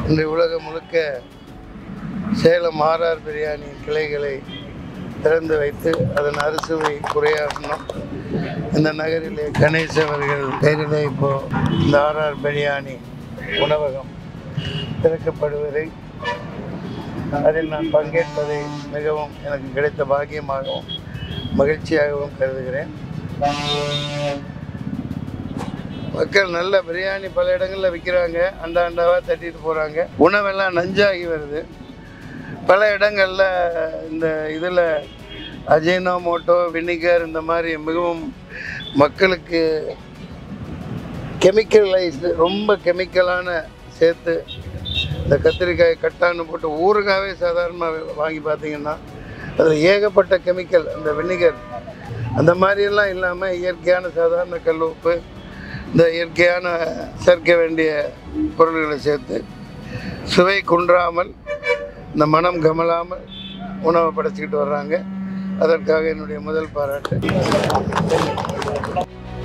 இன்று உலகம் முழுக்க சேலம் ஆர்ஆர் பிரியாணி கிளைகளை திறந்து வைத்து அதன் அறுசுவை குறையாகணும் இந்த நகரிலே கணேஷ் அவர்கள் பெயரிலே இப்போ இந்த ஆர்ஆர் பிரியாணி உணவகம் திறக்கப்படுவதை அதில் நான் பங்கேற்பதை மிகவும் எனக்கு கிடைத்த பாக்கியமாகவும் மகிழ்ச்சியாகவும் கருதுகிறேன் மக்கள் நல்ல பிரியாணி பல இடங்களில் விற்கிறாங்க அந்த அண்டாவாக தட்டிட்டு போகிறாங்க உணவெல்லாம் நஞ்சாகி வருது பல இடங்களில் இந்த இதில் அஜினோமோட்டோ வினிகர் இந்த மாதிரி மிகவும் மக்களுக்கு கெமிக்கலைஸ்டு ரொம்ப கெமிக்கலான சேர்த்து இந்த கத்திரிக்காய் கட்டான்னு போட்டு ஊறுகாவே சாதாரணமாக வாங்கி பார்த்தீங்கன்னா அதில் ஏகப்பட்ட கெமிக்கல் அந்த வினிகர் அந்த மாதிரியெல்லாம் இல்லாமல் இயற்கையான சாதாரண கல் உப்பு இந்த இயற்கையான சேர்க்க வேண்டிய பொருள்களை சேர்த்து சுவை குன்றாமல் இந்த மனம் கமலாமல் உணவை படைச்சிக்கிட்டு வர்றாங்க அதற்காக என்னுடைய முதல் பாராட்டு